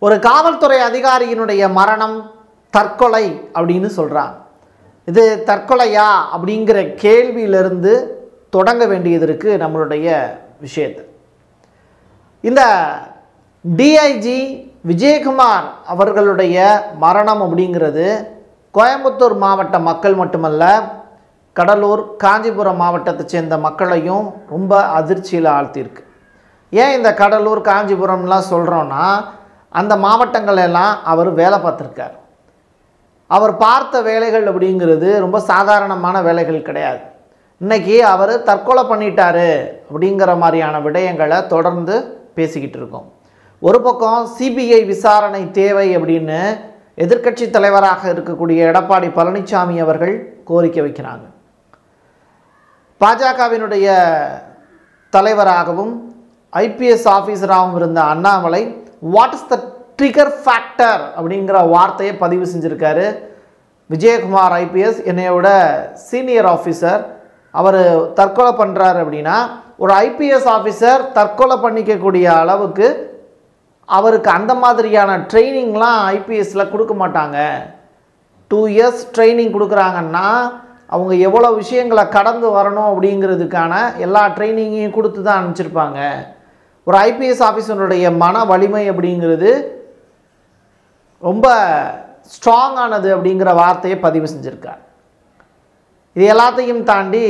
ஒரு காவல்துறை அதிகாரியினுடைய மரணம் தற்கொலை அப்படின்னு சொல்கிறாங்க இது தற்கொலையா அப்படிங்கிற கேள்வியிலிருந்து தொடங்க வேண்டியது இருக்குது நம்மளுடைய விஷயத்தை இந்த டிஐஜி விஜயகுமார் அவர்களுடைய மரணம் அப்படிங்கிறது கோயம்புத்தூர் மாவட்ட மக்கள் மட்டுமல்ல கடலூர் காஞ்சிபுரம் மாவட்டத்தை சேர்ந்த மக்களையும் ரொம்ப அதிர்ச்சியில் ஆழ்த்தியிருக்கு ஏன் இந்த கடலூர் காஞ்சிபுரம்லாம் சொல்கிறோன்னா அந்த மாவட்டங்கள் எல்லாம் அவர் வேலை பார்த்துருக்கார் அவர் பார்த்த வேலைகள் அப்படிங்கிறது ரொம்ப சாதாரணமான வேலைகள் கிடையாது இன்னைக்கு அவர் தற்கொலை பண்ணிட்டாரு அப்படிங்கிற மாதிரியான விடயங்களை தொடர்ந்து பேசிக்கிட்டு இருக்கோம் ஒரு பக்கம் சிபிஐ விசாரணை தேவை அப்படின்னு எதிர்க்கட்சி தலைவராக இருக்கக்கூடிய எடப்பாடி பழனிசாமி அவர்கள் கோரிக்கை வைக்கிறாங்க பாஜகவினுடைய தலைவராகவும் ஐபிஎஸ் ஆஃபீஸராகவும் இருந்த Annamalai what is the trigger factor அப்படிங்கிற வார்த்தையை பதிவு செஞ்சுருக்காரு விஜயகுமார் ஐபிஎஸ் என்னையோட சீனியர் ஆஃபீஸர் அவர் தற்கொலை பண்ணுறாரு அப்படின்னா ஒரு ஐபிஎஸ் ஆஃபீஸர் தற்கொலை பண்ணிக்கக்கூடிய அளவுக்கு அவருக்கு அந்த மாதிரியான ட்ரைனிங்லாம் ஐபிஎஸ்சில் கொடுக்க மாட்டாங்க டூ இயர்ஸ் ட்ரைனிங் கொடுக்குறாங்கன்னா அவங்க எவ்வளோ விஷயங்களை கடந்து வரணும் அப்படிங்கிறதுக்கான எல்லா ட்ரைனிங்கையும் கொடுத்து தான் அனுப்பிச்சிருப்பாங்க ஒரு ஐபிஎஸ் ஆஃபீஸருடைய மன வலிமை அப்படிங்கிறது ரொம்ப ஸ்ட்ராங்கானது அப்படிங்கிற வார்த்தையை பதிவு செஞ்சுருக்கார் இது எல்லாத்தையும் தாண்டி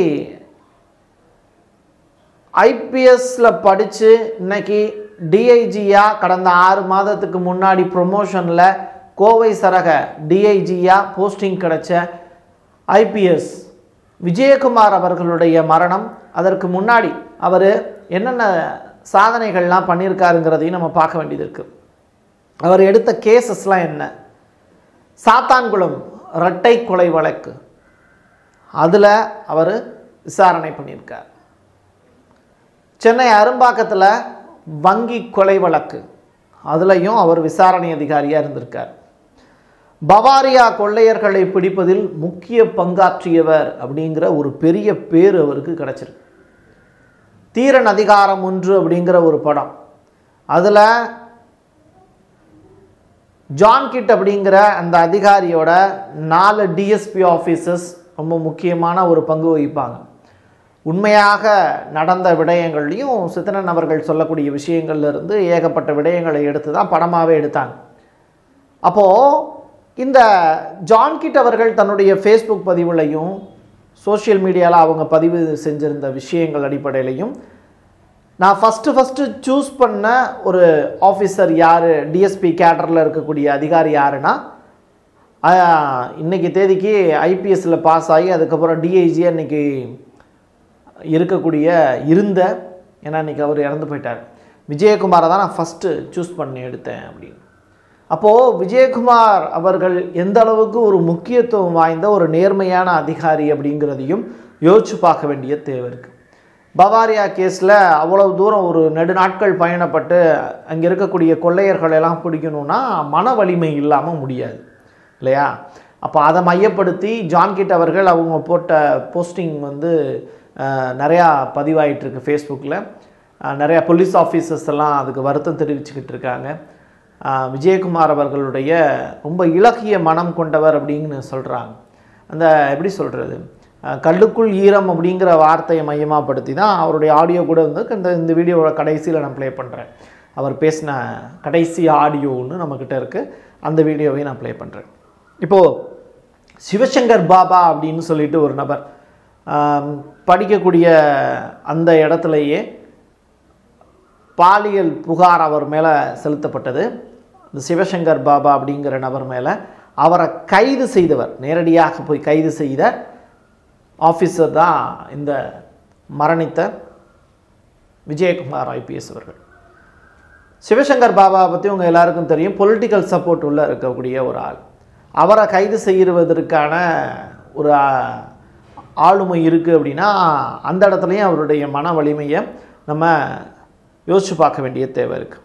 ஐபிஎஸ்ஸில் படித்து இன்னைக்கு டிஐஜியாக கடந்த ஆறு மாதத்துக்கு முன்னாடி ப்ரொமோஷனில் கோவை சரக டிஐஜியாக போஸ்டிங் கிடைச்ச ஐபிஎஸ் விஜயகுமார் அவர்களுடைய மரணம் அதற்கு முன்னாடி அவர் என்னென்ன சாதனைகள்லாம் பண்ணியிருக்காருங்கிறதையும் நம்ம பார்க்க வேண்டியது இருக்குது அவர் எடுத்த கேசஸ்லாம் என்ன சாத்தான்குளம் இரட்டை கொலை வழக்கு அதில் அவர் விசாரணை பண்ணியிருக்கார் சென்னை அரும்பாக்கத்தில் வங்கி கொலை வழக்கு அதுலேயும் அவர் விசாரணை அதிகாரியாக இருந்திருக்கார் பவாரியா கொள்ளையர்களை பிடிப்பதில் முக்கிய பங்காற்றியவர் அப்படிங்கிற ஒரு பெரிய பேர் அவருக்கு கிடச்சிருக்கு தீரன் அதிகாரம் ஒன்று அப்படிங்கிற ஒரு படம் அதில் ஜான் கிட் அப்படிங்கிற அந்த அதிகாரியோட நாலு டிஎஸ்பி ஆஃபீஸர்ஸ் ரொம்ப முக்கியமான ஒரு பங்கு வகிப்பாங்க உண்மையாக நடந்த விடயங்கள்லையும் சித்தனன் அவர்கள் சொல்லக்கூடிய விஷயங்கள்ல இருந்து ஏகப்பட்ட விடயங்களை எடுத்து தான் படமாகவே எடுத்தாங்க அப்போது இந்த ஜான் கிட் அவர்கள் தன்னுடைய ஃபேஸ்புக் பதிவுலையும் சோஷியல் மீடியாவில் அவங்க பதிவு செஞ்சிருந்த விஷயங்கள் அடிப்படையிலையும் நான் ஃபஸ்ட்டு ஃபஸ்ட்டு சூஸ் பண்ண ஒரு ஆஃபீஸர் யார் டிஎஸ்பி கேடரில் இருக்கக்கூடிய அதிகாரி யாருன்னா ஆஹ், இன்னைக்கு தேதிக்கு ஐபிஎஸ்சில் பாஸ் ஆகி அதுக்கப்புறம் டிஐஜியாக இன்னைக்கு இருக்கக்கூடிய இருந்த ஏன்னா இன்னைக்கு அவர் இறந்து போயிட்டார் விஜயகுமாரை தான் நான் ஃபஸ்ட்டு சூஸ் பண்ணி எடுத்தேன் அப்படின்னு அப்போது விஜயகுமார் அவர்கள் எந்த அளவுக்கு ஒரு முக்கியத்துவம் வாய்ந்த ஒரு நேர்மையான அதிகாரி அப்படிங்கிறதையும் யோசிச்சு பார்க்க வேண்டிய தேவை இருக்குது பவாரியா கேஸில் அவ்வளவு தூரம் ஒரு நெடு நாட்கள் பயணப்பட்டு அங்கே இருக்கக்கூடிய கொள்ளையர்கள் எல்லாம் பிடிக்கணும்னா மன வலிமை இல்லாமல் முடியாது இல்லையா அப்போ அதை மையப்படுத்தி ஜான்கிட் அவர்கள் அவங்க போட்ட போஸ்டிங் வந்து அஹ், நிறையா பதிவாயிட்டு இருக்கு ஃபேஸ்புக்கில் நிறையா போலீஸ் ஆஃபீஸர்ஸ் எல்லாம் அதுக்கு வருத்தம் தெரிவிச்சுக்கிட்டு இருக்காங்க அஹ், விஜயகுமார் அவர்களுடைய ரொம்ப இலகிய மனம் கொண்டவர் அப்படின்னு சொல்கிறாங்க அந்த எப்படி சொல்கிறது கல்லுக்குள் ஈரம் அப்படிங்கிற வார்த்தையை மையமாகப்படுத்தி தான் அவருடைய ஆடியோ கூட வந்து இந்த இந்த வீடியோவோட கடைசியில் நான் ப்ளே பண்ணுறேன் அவர் பேசின கடைசி ஆடியோன்னு நம்மக்கிட்ட இருக்குது அந்த வீடியோவை நான் ப்ளே பண்ணுறேன் இப்போது சிவசங்கர் பாபா அப்படின்னு சொல்லிட்டு ஒரு நபர் ஆம், படிக்கக்கூடிய அந்த இடத்துலையே பாலியல் புகார் அவர் மேலே செலுத்தப்பட்டது இந்த சிவசங்கர் பாபா அப்படிங்கிற நபர் மேலே அவரை கைது செய்தவர் நேரடியாக போய் கைது செய்த ஆஃபீஸர் தான் இந்த மரணித்த விஜயகுமார் ஐபிஎஸ் அவர்கள் சிவசங்கர் பாபா பற்றி உங்கள் எல்லாருக்கும் தெரியும் பொலிட்டிக்கல் சப்போர்ட் உள்ள இருக்கக்கூடிய ஒரு ஆள் அவரை கைது செய்வதற்கான ஒரு ஆ, ஆளுமை இருக்குது அப்படின்னா அந்த இடத்துலையும் அவருடைய மன வலிமையை நம்ம யோசிச்சு பார்க்க வேண்டிய தேவை இருக்குது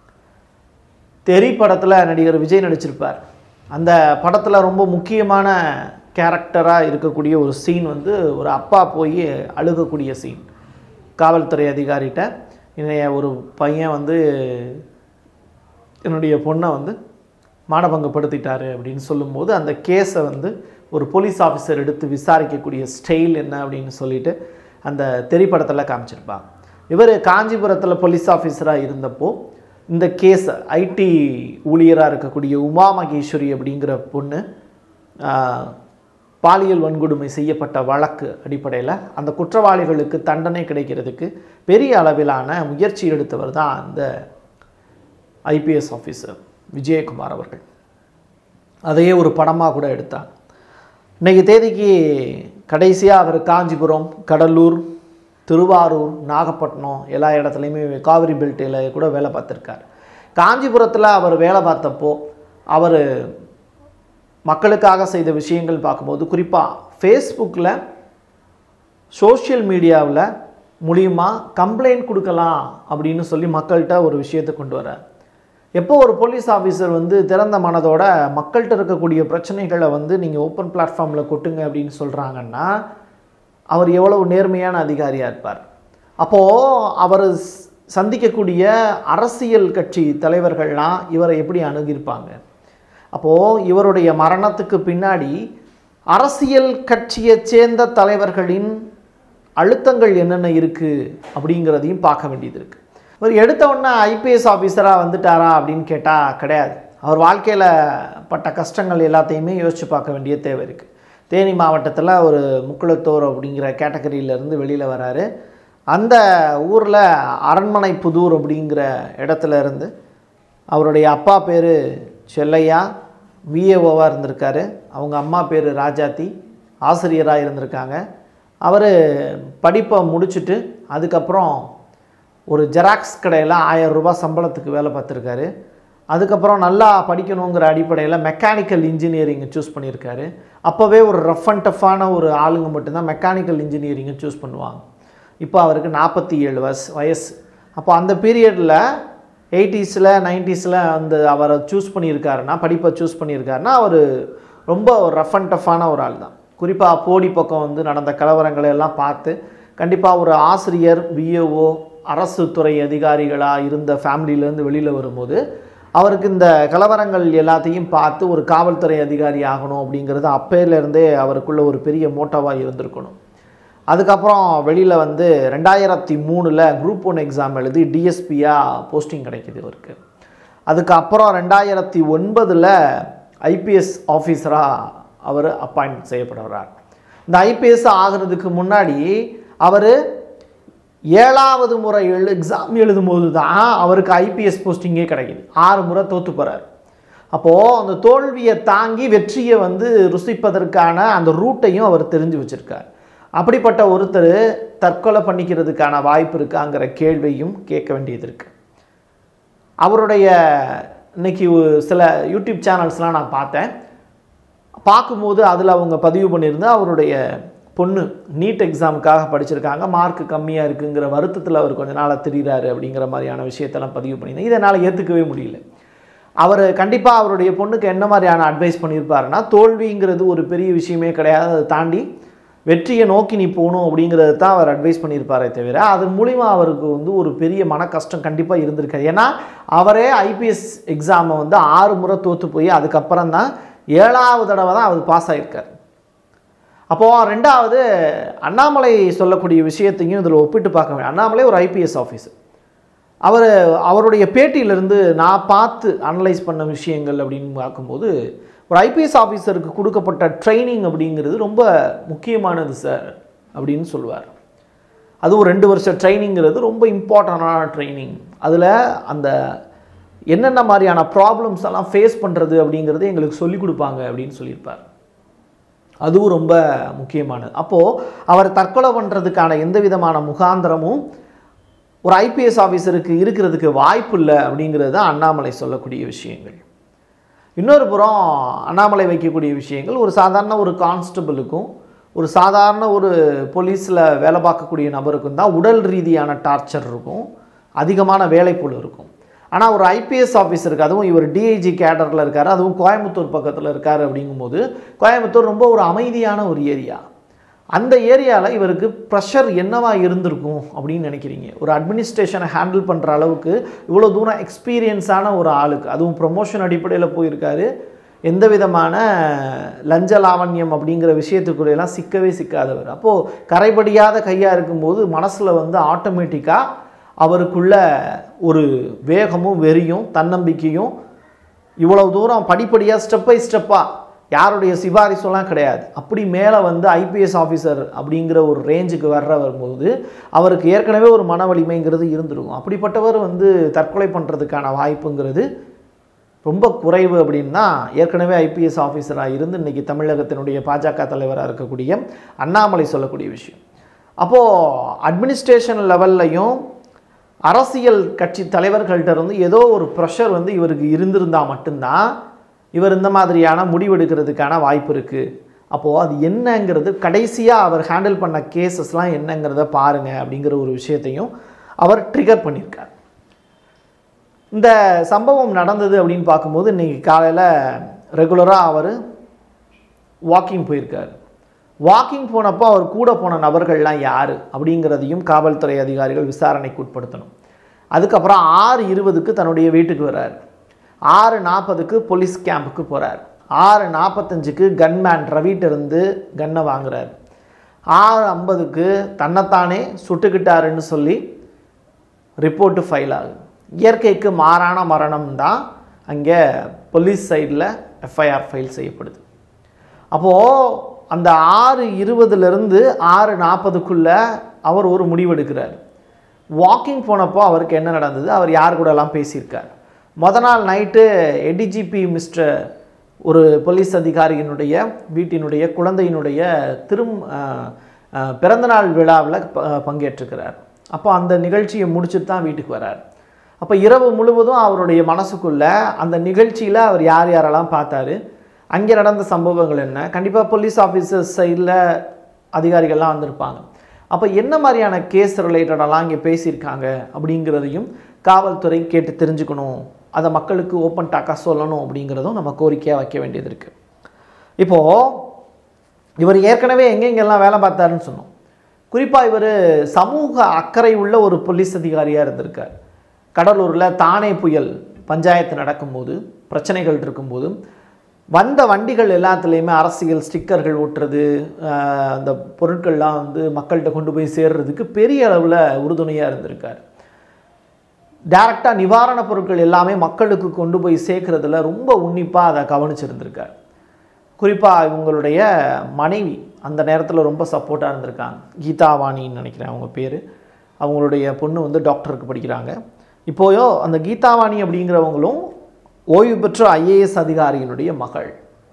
தெரி படத்தில் நடிகர் விஜய் நடிச்சிருப்பார் அந்த படத்தில் ரொம்ப முக்கியமான கேரக்டராக இருக்கக்கூடிய ஒரு சீன் வந்து ஒரு அப்பா போய் அழுகக்கூடிய சீன் காவல்துறை அதிகாரிகிட்ட என்னைய ஒரு பையன் வந்து என்னுடைய பொண்ணை வந்து மானபங்கப்படுத்திட்டாரு அப்படின்னு சொல்லும்போது அந்த கேஸை வந்து ஒரு போலீஸ் ஆஃபீஸர் எடுத்து விசாரிக்கக்கூடிய ஸ்டைல் என்ன அப்படின்னு சொல்லிட்டு அந்த திரைப்படத்தில் காமிச்சிருப்பாங்க இவர் காஞ்சிபுரத்தில் போலீஸ் ஆஃபீஸராக இருந்தப்போ இந்த கேஸ் ஐடி ஊழியராக இருக்கக்கூடிய உமா மகேஸ்வரி அப்படிங்கிற பொண்ணு ஆஹ், பாலியல் வன்கொடுமை செய்யப்பட்ட வழக்கு அடிப்படையில் அந்த குற்றவாளிகளுக்கு தண்டனை கிடைக்கிறதுக்கு பெரிய அளவிலான முயற்சி எடுத்தவர் தான் அந்த ஐபிஎஸ் ஆஃபீஸர் விஜயகுமார் அவர்கள் அதையே ஒரு படமாக கூட எடுத்தார் இன்னைக்கு தேதிக்கு கடைசியாக அவர் காஞ்சிபுரம் கடலூர் திருவாரூர் நாகப்பட்டினம் எல்லா இடத்துலையுமே காவிரி பெல்ட்டில் கூட வேலை பார்த்துருக்கார் காஞ்சிபுரத்தில் அவர் வேலை பார்த்தப்போ அவர் மக்களுக்காக செய்த விஷயங்கள் பார்க்கும்போது குறிப்பாக ஃபேஸ்புக்கில் சோஷியல் மீடியாவில் மூலியமா கம்ப்ளைண்ட் கொடுக்கலாம் அப்படின்னு சொல்லி மக்கள்கிட்ட ஒரு விஷயத்தை கொண்டு வரார் எப்போ ஒரு போலீஸ் ஆஃபீஸர் வந்து திறந்த மனதோட மக்கள்கிட்ட இருக்கக்கூடிய பிரச்சனைகளை வந்து நீங்கள் ஓப்பன் பிளாட்ஃபார்மில் கொட்டுங்க அப்படின்னு சொல்கிறாங்கன்னா அவர் எவ்வளவு நேர்மையான அதிகாரியாக இருப்பார் அப்போது அவர் ஸ்- சந்திக்கக்கூடிய அரசியல் கட்சி தலைவர்கள்லாம் இவரை எப்படி அணுகியிருப்பாங்க அப்போது இவருடைய மரணத்துக்கு பின்னாடி அரசியல் கட்சியைச் சேர்ந்த தலைவர்களின் அழுத்தங்கள் என்னென்ன இருக்குது அப்படிங்கிறதையும் பார்க்க வேண்டியது இருக்குது இவர் எடுத்த உடனே ஐபிஎஸ் ஆஃபீஸராக வந்துட்டாரா அப்படின்னு கேட்டால் கிடையாது அவர் வாழ்க்கையில் பட்ட கஷ்டங்கள் எல்லாத்தையுமே யோசித்து பார்க்க வேண்டிய தேவை இருக்குது தேனி மாவட்டத்தில் ஒரு முக்குளத்தோர் அப்படிங்கிற கேட்டகரியிலேருந்து வெளியில் வராரு அந்த ஊரில் அரண்மனை புதூர் அப்படிங்கிற இடத்துல இருந்து அவருடைய அப்பா பேர் செல்லையா விஏஓவாக இருந்திருக்காரு அவங்க அம்மா பேர் ராஜாத்தி ஆசிரியராக இருந்திருக்காங்க அவர் படிப்பை முடிச்சுட்டு அதுக்கப்புறம் ஒரு ஜெராக்ஸ் கடையில் ஆயிரம் ரூபாய் சம்பளத்துக்கு வேலை பார்த்துருக்காரு அதுக்கப்புறம் நல்லா படிக்கணுங்கிற அடிப்படையில் மெக்கானிக்கல் இன்ஜினியரிங்கை சூஸ் பண்ணியிருக்காரு அப்போவே ஒரு ரஃப் அண்ட் டஃப்பான ஒரு ஆளுங்க மட்டும்தான் மெக்கானிக்கல் இன்ஜினியரிங்கை சூஸ் பண்ணுவாங்க இப்போ அவருக்கு நாற்பத்தி ஏழு வயசு வயசு அப்போ அந்த பீரியடில் எயிட்டிஸில் நைன்டிஸில் அந்த அவரை சூஸ் பண்ணியிருக்காருன்னா படிப்பை சூஸ் பண்ணியிருக்காருன்னா அவர் ரொம்ப ஒரு ரஃப் அண்ட் டஃப்பான ஒரு ஆள் தான் குறிப்பாக போடி பக்கம் வந்து நடந்த கலவரங்களை எல்லாம் பார்த்து கண்டிப்பாக ஒரு ஆசிரியர் விஏஓ அரசு துறை அதிகாரிகளாக இருந்த ஃபேமிலியிலேருந்து வெளியில் வரும்போது அவருக்கு இந்த கலவரங்கள் எல்லாத்தையும் பார்த்து ஒரு காவல்துறை அதிகாரி ஆகணும் அப்படிங்கிறது அப்பையிலேருந்தே அவருக்குள்ள ஒரு பெரிய மோட்டோவாக இருந்திருக்கணும் அதுக்கப்புறம் வெளியில் வந்து ரெண்டாயிரத்தி மூணில் குரூப் ஒன் எக்ஸாம் எழுதி டிஎஸ்பியாக போஸ்டிங் கிடைக்குது இவருக்கு அதுக்கப்புறம் ரெண்டாயிரத்தி ஒன்பதில் ஐபிஎஸ் ஆஃபீஸராக அவர் அப்பாயின்ட் செய்யப்படுறார் இந்த ஐபிஎஸ் ஆகிறதுக்கு முன்னாடி அவர் ஏழாவது முறை எழு எக்ஸாம் எழுதும்போது தான் அவருக்கு ஐபிஎஸ் போஸ்டிங்கே கிடைக்குது ஆறு முறை தோற்று போகிறார் அப்போது அந்த தோல்வியை தாங்கி வெற்றியை வந்து ருசிப்பதற்கான அந்த ரூட்டையும் அவர் தெரிஞ்சு வச்சுருக்கார் அப்படிப்பட்ட ஒருத்தர் தற்கொலை பண்ணிக்கிறதுக்கான வாய்ப்பு இருக்காங்கிற கேள்வியும் கேட்க வேண்டியது இருக்குது அவருடைய இன்னைக்கு ஒரு சில யூடியூப் சேனல்ஸ்லாம் நான் பார்த்தேன் பார்க்கும்போது அதில் அவங்க பதிவு பண்ணியிருந்தா அவருடைய பொண்ணு நீட் எக்ஸாமுக்காக படிச்சிருக்காங்க மார்க் கம்மியாக இருக்குங்கிற வருத்தத்தில் அவர் கொஞ்ச நாளாக திரிகிறாரு அப்படிங்கிற மாதிரியான விஷயத்தெல்லாம் பதிவு பண்ணியிருந்தேன் இதை என்னால் ஏற்றுக்கவே முடியல அவர் கண்டிப்பாக அவருடைய பொண்ணுக்கு என்ன மாதிரியான அட்வைஸ் பண்ணியிருப்பாருன்னா தோல்விங்கிறது ஒரு பெரிய விஷயமே கிடையாது அதை தாண்டி வெற்றியை நோக்கி நீ போகணும் அப்படிங்கிறது தான் அவர் அட்வைஸ் பண்ணியிருப்பாரே தவிர அதன் மூலிமா அவருக்கு வந்து ஒரு பெரிய மன கஷ்டம் கண்டிப்பாக இருந்திருக்காது ஏன்னா அவரே ஐபிஎஸ் எக்ஸாமை வந்து ஆறு முறை தோற்று போய் அதுக்கப்புறம் தான் ஏழாவது தடவை தான் அவர் பாஸ் ஆகியிருக்கார் அப்போது ரெண்டாவது அண்ணாமலை சொல்லக்கூடிய விஷயத்தையும் இதில் ஒப்பிட்டு பார்க்க வேண்டும் அண்ணாமலை ஒரு ஐபிஎஸ் ஆஃபீஸர் அவர் அவருடைய பேட்டியிலிருந்து நான் பார்த்து அனலைஸ் பண்ண விஷயங்கள் அப்படின்னு பார்க்கும்போது ஒரு ஐபிஎஸ் ஆஃபீஸருக்கு கொடுக்கப்பட்ட ட்ரைனிங் அப்படிங்கிறது ரொம்ப முக்கியமானது சார் அப்படின்னு சொல்லுவார் அதுவும் ரெண்டு வருஷம் ட்ரைனிங்கிறது ரொம்ப இம்பார்ட்டண்டான ட்ரைனிங் அதில் அந்த என்னென்ன மாதிரியான ப்ராப்ளம்ஸ் எல்லாம் ஃபேஸ் பண்ணுறது அப்படிங்கிறது எங்களுக்கு சொல்லிக் கொடுப்பாங்க அப்படின்னு சொல்லியிருப்பார் அதுவும் ரொம்ப முக்கியமானது அப்போது அவர் தற்கொலை பண்ணுறதுக்கான எந்த விதமான முகாந்திரமும் ஒரு ஐபிஎஸ் ஆஃபீஸருக்கு இருக்கிறதுக்கு வாய்ப்பு இல்லை அப்படிங்கிறது தான் அண்ணாமலை சொல்லக்கூடிய விஷயங்கள் இன்னொரு புறம் அண்ணாமலை வைக்கக்கூடிய விஷயங்கள் ஒரு சாதாரண ஒரு கான்ஸ்டபிளுக்கும் ஒரு சாதாரண ஒரு போலீஸில் வேலை பார்க்கக்கூடிய நபருக்கும் தான் உடல் ரீதியான டார்ச்சர் இருக்கும் அதிகமான வேலைப்பொழு இருக்கும் ஆனால் ஒரு ஐபிஎஸ் ஆஃபீஸருக்கு அதுவும் இவர் டிஐஜி கேடரில் இருக்கார் அதுவும் கோயம்புத்தூர் பக்கத்தில் இருக்கார் அப்படிங்கும்போது கோயம்புத்தூர் ரொம்ப ஒரு அமைதியான ஒரு ஏரியா அந்த ஏரியாவில் இவருக்கு ப்ரெஷர் என்னவா இருந்திருக்கும் அப்படின்னு நினைக்கிறீங்க ஒரு அட்மினிஸ்ட்ரேஷனை ஹேண்டில் பண்ணுற அளவுக்கு இவ்வளோ தூரம் எக்ஸ்பீரியன்ஸான ஒரு ஆளுக்கு அதுவும் ப்ரொமோஷன் அடிப்படையில் போயிருக்காரு எந்த விதமான லஞ்ச லாவண்யம் அப்படிங்கிற விஷயத்துக்குள்ளெல்லாம் சிக்கவே சிக்காதவர் அப்போது கரைபடியாத கையாக இருக்கும்போது மனசில் வந்து ஆட்டோமேட்டிக்காக அவருக்குள்ள ஒரு வேகமும் வெறியும் தன்னம்பிக்கையும் இவ்வளவு தூரம் படிப்படியாக ஸ்டெப் பை ஸ்டெப்பாக யாருடைய சிபாரிசுலாம் கிடையாது அப்படி மேலே வந்து ஐபிஎஸ் ஆஃபீஸர் அப்படிங்கிற ஒரு ரேஞ்சுக்கு வர்ற வரும்போது அவருக்கு ஏற்கனவே ஒரு மன வலிமைங்கிறது இருந்திருக்கும் அப்படிப்பட்டவர் வந்து தற்கொலை பண்ணுறதுக்கான வாய்ப்புங்கிறது ரொம்ப குறைவு அப்படின்னா ஏற்கனவே ஐபிஎஸ் ஆஃபீஸராக இருந்து இன்றைக்கி தமிழகத்தினுடைய பாஜக தலைவராக இருக்கக்கூடிய அண்ணாமலை சொல்லக்கூடிய விஷயம் அப்போது அட்மினிஸ்ட்ரேஷன் லெவல்லையும் அரசியல் கட்சி தலைவர்கள்ட்ட இருந்து ஏதோ ஒரு ப்ரெஷர் வந்து இவருக்கு இருந்திருந்தால் மட்டும்தான் இவர் இந்த மாதிரியான முடிவெடுக்கிறதுக்கான வாய்ப்பு இருக்குது அப்போது அது என்னங்கிறது கடைசியாக அவர் ஹேண்டில் பண்ண கேசஸ்லாம் என்னங்கிறத பாருங்கள் அப்படிங்கிற ஒரு விஷயத்தையும் அவர் ட்ரிகர் பண்ணியிருக்கார் இந்த சம்பவம் நடந்தது அப்படின்னு பார்க்கும்போது இன்றைக்கி காலையில் ரெகுலராக அவர் வாக்கிங் போயிருக்கார் வாக்கிங் போனப்போ அவர் கூட போன நபர்கள்லாம் யார் அப்படிங்கிறதையும் காவல்துறை அதிகாரிகள் விசாரணைக்கு உட்படுத்தணும் அதுக்கப்புறம் ஆறு இருபதுக்கு தன்னுடைய வீட்டுக்கு வர்றார் ஆறு நாற்பதுக்கு போலீஸ் கேம்புக்கு போகிறார் ஆறு நாற்பத்தஞ்சுக்கு கன்மேன் ரவிட்ட இருந்து கன்னை வாங்குறார் ஆறு ஐம்பதுக்கு தன்னைத்தானே சுட்டுக்கிட்டாருன்னு சொல்லி ரிப்போர்ட்டு ஃபைல் ஆகுது இயற்கைக்கு மாறான மரணம் தான் அங்கே போலீஸ் சைடில் எஃப்ஐஆர் ஃபைல் செய்யப்படுது அப்போது அந்த ஆறு இருபதுலேருந்து ஆறு நாற்பதுக்குள்ளே அவர் ஒரு முடிவெடுக்கிறார் வாக்கிங் போனப்போ அவருக்கு என்ன நடந்தது அவர் யார் கூடலாம் பேசியிருக்கார் முத நாள் நைட்டு எடிஜிபி மிஸ்டர் ஒரு போலீஸ் அதிகாரியினுடைய வீட்டினுடைய குழந்தையினுடைய திரும் அஹ், அஹ், பிறந்தநாள் விழாவில் ப- பங்கேற்றிருக்கிறார் அப்போ அந்த நிகழ்ச்சியை முடிச்சுட்டு தான் வீட்டுக்கு வரார் அப்போ இரவு முழுவதும் அவருடைய மனசுக்குள்ள அந்த நிகழ்ச்சியில் அவர் யார் யாரெல்லாம் பார்த்தாரு அங்கே நடந்த சம்பவங்கள் என்ன கண்டிப்பாக போலீஸ் ஆஃபீஸர்ஸ் சைடில் அதிகாரிகள்லாம் வந்திருப்பாங்க அப்போ என்ன மாதிரியான கேஸ் ரிலேட்டடெல்லாம் இங்கே பேசியிருக்காங்க அப்படிங்கிறதையும் காவல்துறை கேட்டு தெரிஞ்சுக்கணும் அதை மக்களுக்கு ஓப்பன் டாக்காக சொல்லணும் அப்படிங்கிறதும் நம்ம கோரிக்கையாக வைக்க வேண்டியது இருக்குது இப்போது இவர் ஏற்கனவே எங்கெங்கெல்லாம் வேலை பார்த்தாருன்னு சொன்னோம் குறிப்பாக இவர் சமூக அக்கறை உள்ள ஒரு போலீஸ் அதிகாரியாக இருந்திருக்கார் கடலூரில் தானே புயல் பஞ்சாயத்து நடக்கும்போது பிரச்சனைகள் இருக்கும்போது வந்த வண்டிகள் எல்லாத்துலேயுமே அரசியல் ஸ்டிக்கர்கள் ஒட்டுறது ஆஹ், அந்த பொருட்கள்லாம் வந்து மக்கள்கிட்ட கொண்டு போய் சேர்றதுக்கு பெரிய அளவில் உறுதுணையாக இருந்திருக்கார் டைரக்டாக நிவாரணப் பொருட்கள் எல்லாமே மக்களுக்கு கொண்டு போய் சேர்க்கறதுல ரொம்ப உன்னிப்பாக அதை கவனிச்சிருந்திருக்கார் குறிப்பாக இவங்களுடைய மனைவி அந்த நேரத்தில் ரொம்ப சப்போர்ட்டாக இருந்திருக்காங்க கீதாவாணின்னு நினைக்கிறேன் அவங்க பேர் அவங்களுடைய பொண்ணு வந்து டாக்டருக்கு படிக்கிறாங்க இப்போயோ அந்த கீதாவாணி அப்படிங்கிறவங்களும் ஓய்வு பெற்ற ஐஏஎஸ் அதிகாரியினுடைய மகள்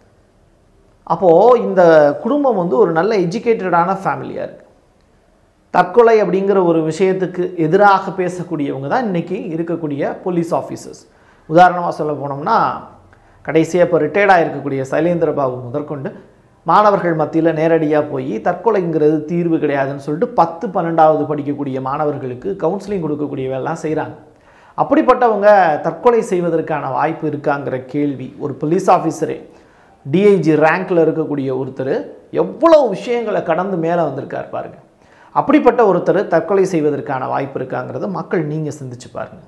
அப்போது இந்த குடும்பம் வந்து ஒரு நல்ல எஜுகேட்டடான ஃபேமிலியாக இருக்குது தற்கொலை அப்படிங்கிற ஒரு விஷயத்துக்கு எதிராக பேசக்கூடியவங்க தான் இன்றைக்கி இருக்கக்கூடிய போலீஸ் ஆஃபீஸர்ஸ் உதாரணமாக சொல்ல போனோம்னா கடைசியாக இப்போ ரிட்டையர்டாக இருக்கக்கூடிய சைலேந்திர பாபு முதற்கொண்டு மாணவர்கள் மத்தியில் நேரடியாக போய் தற்கொலைங்கிறது தீர்வு கிடையாதுன்னு சொல்லிட்டு பத்து பன்னெண்டாவது படிக்கக்கூடிய மாணவர்களுக்கு கவுன்சிலிங் கொடுக்கக்கூடிய வேலைலாம் செய்கிறாங்க அப்படிப்பட்டவங்க தற்கொலை செய்வதற்கான வாய்ப்பு இருக்காங்கிற கேள்வி ஒரு போலீஸ் ஆஃபீஸரே டிஐஜி ரேங்க்கில் இருக்கக்கூடிய ஒருத்தர் எவ்வளோ விஷயங்களை கடந்து மேலே வந்திருக்கார் பாருங்க அப்படிப்பட்ட ஒருத்தர் தற்கொலை செய்வதற்கான வாய்ப்பு இருக்காங்கிறத மக்கள் நீங்கள் சிந்திச்சு பாருங்க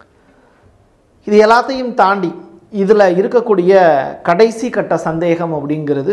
இது எல்லாத்தையும் தாண்டி இதில் இருக்கக்கூடிய கடைசி கட்ட சந்தேகம் அப்படிங்கிறது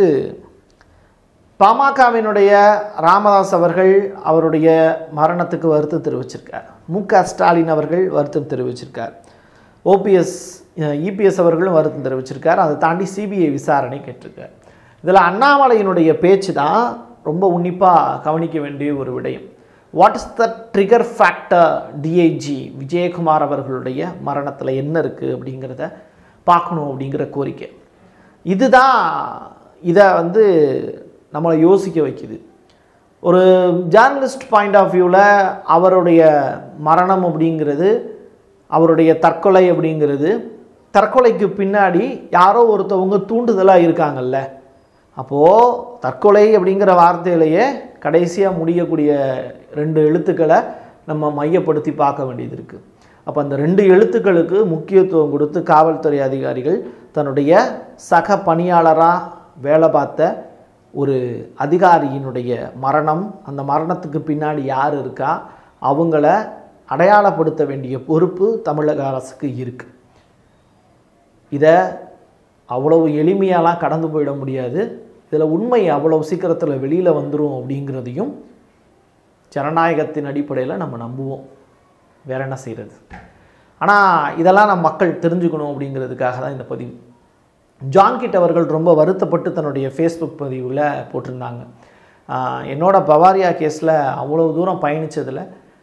பாமகவினுடைய ராமதாஸ் அவர்கள் அவருடைய மரணத்துக்கு வருத்தம் தெரிவிச்சிருக்கார் மு க ஸ்டாலின் அவர்கள் வருத்தம் தெரிவிச்சிருக்கார் ஓபிஎஸ் இபிஎஸ் அவர்களும் வருத்தம் தெரிவிச்சிருக்கார் அதை தாண்டி சிபிஐ விசாரணை கேட்டிருக்கார் இதில் அண்ணாமலையினுடைய பேச்சு தான் ரொம்ப உன்னிப்பாக கவனிக்க வேண்டிய ஒரு விடயம் what is the trigger factor DIG Vijayakumar அவர்களுடைய மரணத்தில் என்ன இருக்குது அப்படிங்கிறத பார்க்கணும் அப்படிங்கிற கோரிக்கை இதுதான் இதை வந்து நம்மளை யோசிக்க வைக்குது ஒரு ஜேர்னலிஸ்ட் பாயிண்ட் ஆஃப் வியூவில் அவருடைய மரணம் அப்படிங்கிறது அவருடைய தற்கொலை அப்படிங்கிறது தற்கொலைக்கு பின்னாடி யாரோ ஒருத்தவங்க தூண்டுதலாக இருக்காங்கல்ல அப்போது தற்கொலை அப்படிங்கிற வார்த்தையிலேயே கடைசியாக முடியக்கூடிய ரெண்டு எழுத்துக்களை நம்ம மையப்படுத்தி பார்க்க வேண்டியது இருக்குது அப்போ அந்த ரெண்டு எழுத்துக்களுக்கு முக்கியத்துவம் கொடுத்து காவல்துறை அதிகாரிகள் தன்னுடைய சக பணியாளராக வேலை பார்த்த ஒரு அதிகாரியினுடைய மரணம் அந்த மரணத்துக்கு பின்னாடி யார் இருக்கா அவங்கள அடையாளப்படுத்த வேண்டிய பொறுப்பு தமிழக அரசுக்கு இருக்குது இதை அவ்வளவு எளிமையாலாம் கடந்து போயிட முடியாது இதில் உண்மை அவ்வளவு சீக்கிரத்தில் வெளியில் வந்துடும் அப்படிங்கிறதையும் ஜனநாயகத்தின் அடிப்படையில் நம்ம நம்புவோம் வேற என்ன செய்கிறது ஆனால் இதெல்லாம் நம்ம மக்கள் தெரிஞ்சுக்கணும் அப்படிங்கிறதுக்காக தான் இந்த பதிவு ஜான்கிட் அவர்கள் ரொம்ப வருத்தப்பட்டு தன்னுடைய ஃபேஸ்புக் பதிவில் போட்டிருந்தாங்க ஆஹ் என்னோட பவாரியா கேஸில் அவ்வளோ தூரம் பயணித்ததில்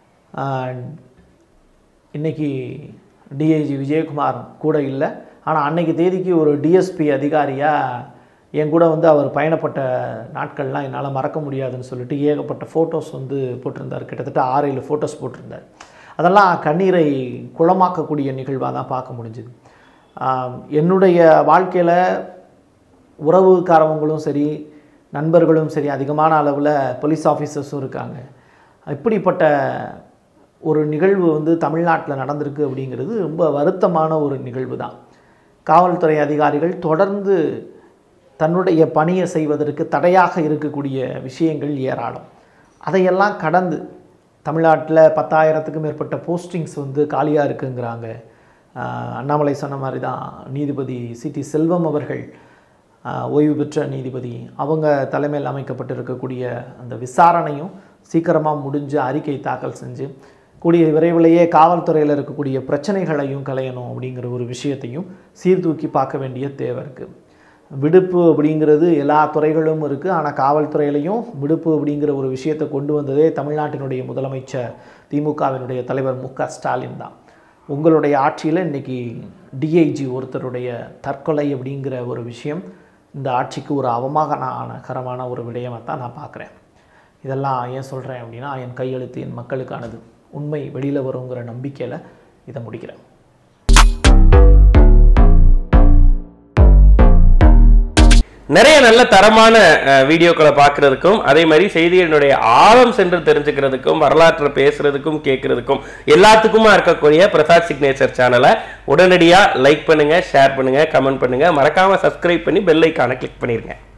இன்னைக்கு டிஐஜி விஜயகுமார் கூட இல்லை ஆனால் அன்னைக்கு தேதிக்கு ஒரு டிஎஸ்பி அதிகாரியாக என் கூட வந்து அவர் பயணப்பட்ட நாட்கள்லாம் என்னால் மறக்க முடியாதுன்னு சொல்லிட்டு ஏகப்பட்ட ஃபோட்டோஸ் வந்து போட்டிருந்தார் கிட்டத்தட்ட ஆறு ஏழு ஃபோட்டோஸ் போட்டிருந்தார் அதெல்லாம் கண்ணீரை குளமாக்கக்கூடிய நிகழ்வாக தான் பார்க்க முடிஞ்சுது ஆம், என்னுடைய வாழ்க்கையில் உறவுக்காரவங்களும் சரி நண்பர்களும் சரி அதிகமான அளவில் போலீஸ் ஆஃபீஸர்ஸும் இருக்காங்க இப்படிப்பட்ட ஒரு நிகழ்வு வந்து தமிழ்நாட்டில் நடந்திருக்கு அப்படிங்கிறது ரொம்ப வருத்தமான ஒரு நிகழ்வு தான் காவல்துறை அதிகாரிகள் தொடர்ந்து தன்னுடைய பணியை செய்வதற்கு தடையாக இருக்கக்கூடிய விஷயங்கள் ஏராளம் அதையெல்லாம் கடந்து தமிழ்நாட்டில் பத்தாயிரத்துக்கும் மேற்பட்ட போஸ்டிங்ஸ் வந்து காலியாக இருக்குங்கிறாங்க ஆஹ் அண்ணாமலை சொன்ன மாதிரி தான் நீதிபதி சிடி செல்வம் அவர்கள் ஆஹ் ஓய்வு பெற்ற நீதிபதி அவங்க தலைமையில் அமைக்கப்பட்டிருக்கக்கூடிய அந்த விசாரணையும் சீக்கிரமாக முடிஞ்சு அறிக்கை தாக்கல் செஞ்சு கூடிய விரைவிலேயே காவல்துறையில் இருக்கக்கூடிய பிரச்சனைகளையும் களையணும் அப்படிங்கிற ஒரு விஷயத்தையும் சீர்தூக்கி பார்க்க வேண்டிய தேவை இருக்குது விடுப்பு அப்படிங்கிறது எல்லா துறைகளும் இருக்குது ஆனால் காவல்துறையிலையும் விடுப்பு அப்படிங்கிற ஒரு விஷயத்தை கொண்டு வந்ததே தமிழ்நாட்டினுடைய முதலமைச்சர் திமுகவினுடைய தலைவர் மு க ஸ்டாலின் தான் உங்களுடைய ஆட்சியில் இன்னைக்கு டிஐஜி ஒருத்தருடைய தற்கொலை அப்படிங்கிற ஒரு விஷயம் இந்த ஆட்சிக்கு ஒரு அவமானகரமான ஒரு விடயமாக தான் நான் பார்க்குறேன் இதெல்லாம் ஏன் சொல்கிறேன் அப்படின்னா என் கையெழுத்து என் மக்களுக்கானது உண்மை வெளியில் வருங்கிற நம்பிக்கையில் இதை முடிக்கிறேன் நிறைய நல்ல தரமான அஹ், வீடியோக்களை பார்க்கறதுக்கும் அதே மாதிரி செய்திகளினுடைய ஆழம் சென்று தெரிஞ்சுக்கிறதுக்கும் வரலாற்றை பேசுறதுக்கும் கேட்கறதுக்கும் எல்லாத்துக்குமா இருக்கக்கூடிய பிரசாத் சிக்னேச்சர் சேனலை உடனடியாக லைக் பண்ணுங்க ஷேர் பண்ணுங்க கமெண்ட் பண்ணுங்க மறக்காம சப்ஸ்கிரைப் பண்ணி பெல் ஐக்கானை கிளிக் பண்ணிருங்க